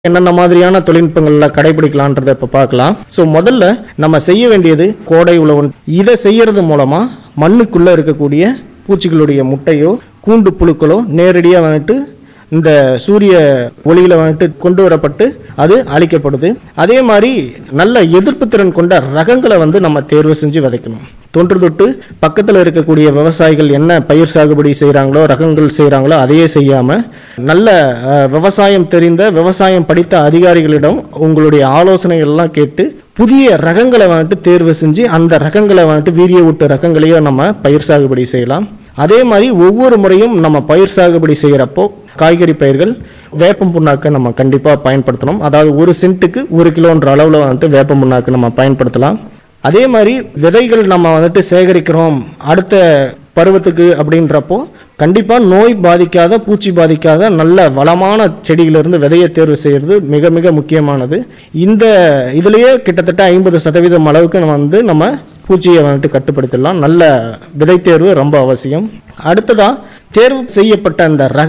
என்னென்ன மாதிரியான தொழில்நுட்பங்கள்ல கடைபிடிக்கலான்றதை இப்ப பார்க்கலாம் ஸோ முதல்ல நம்ம செய்ய வேண்டியது கோடை உழவு இதை செய்யறது மூலமா மண்ணுக்குள்ள இருக்கக்கூடிய பூச்சிகளுடைய முட்டையோ கூண்டு புழுக்களோ நேரடியாக வந்துட்டு இந்த சூரிய ஒளியில வந்துட்டு கொண்டு வரப்பட்டு அது அழிக்கப்படுது அதே மாதிரி நல்ல எதிர்ப்பு திறன் கொண்ட ரகங்களை வந்து நம்ம தேர்வு செஞ்சு விதைக்கணும் தொன்று தொட்டு பக்கத்தில் இருக்கக்கூடிய விவசாயிகள் என்ன பயிர் சாகுபடி செய்கிறாங்களோ ரகங்கள் செய்கிறாங்களோ அதையே செய்யாம நல்ல அஹ், விவசாயம் தெரிந்த விவசாயம் படித்த அதிகாரிகளிடம் உங்களுடைய ஆலோசனைகள் எல்லாம் கேட்டு புதிய ரகங்களை வந்துட்டு தேர்வு செஞ்சு அந்த ரகங்களை வந்துட்டு வீரிய ஊட்டு ரகங்களையும் நம்ம பயிர் சாகுபடி செய்யலாம் அதே மாதிரி ஒவ்வொரு முறையும் நம்ம பயிர் சாகுபடி செய்கிறப்போ காய்கறி பயிர்கள் வேப்பம் புண்ணாக்கை நம்ம கண்டிப்பாக பயன்படுத்தணும் அதாவது ஒரு சென்ட்டுக்கு ஒரு கிலோன்ற அளவில் வந்துட்டு வேப்பம் புண்ணாக்கு நம்ம பயன்படுத்தலாம் அதே மாதிரி விதைகள் நம்ம வந்துட்டு சேகரிக்கிறோம் அடுத்த பருவத்துக்கு அப்படின்றப்போ கண்டிப்பா நோய் பாதிக்காத பூச்சி பாதிக்காத நல்ல வளமான செடியிலிருந்து விதையை தேர்வு செய்யறது மிக மிக முக்கியமானது இந்த இதுலயே கிட்டத்தட்ட ஐம்பது சதவீதம் அளவுக்கு நம்ம வந்து நம்ம பூச்சியை வந்துட்டு கட்டுப்படுத்திடலாம் நல்ல விதை தேர்வு ரொம்ப அவசியம் அடுத்ததா தேர்வு செய்யப்பட்ட அந்த ரக